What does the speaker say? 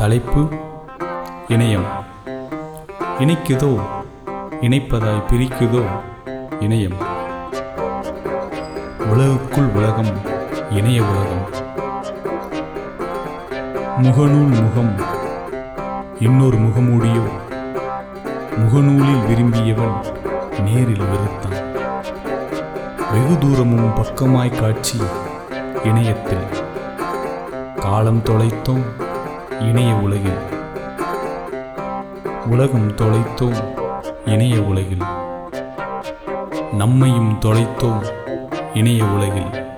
தலைப்பு இணையம் இணைக்குதோ இணைப்பதாய் பிரிக்குதோ இணையம் உலகுக்குள் உலகம் இணைய உலகம் முகநூல் முகம் இன்னொரு முகமூடியோ முகநூலில் விரும்பியவன் நேரில் வெறுத்தான் வெகு தூரமும் பக்கமாய் காட்சி இணையத்தில் காலம் தொலைத்தோம் இணைய உலகில் உலகம் தொலைத்தோம் இணைய உலகில் நம்மையும் தொலைத்தோம் இணைய உலகில்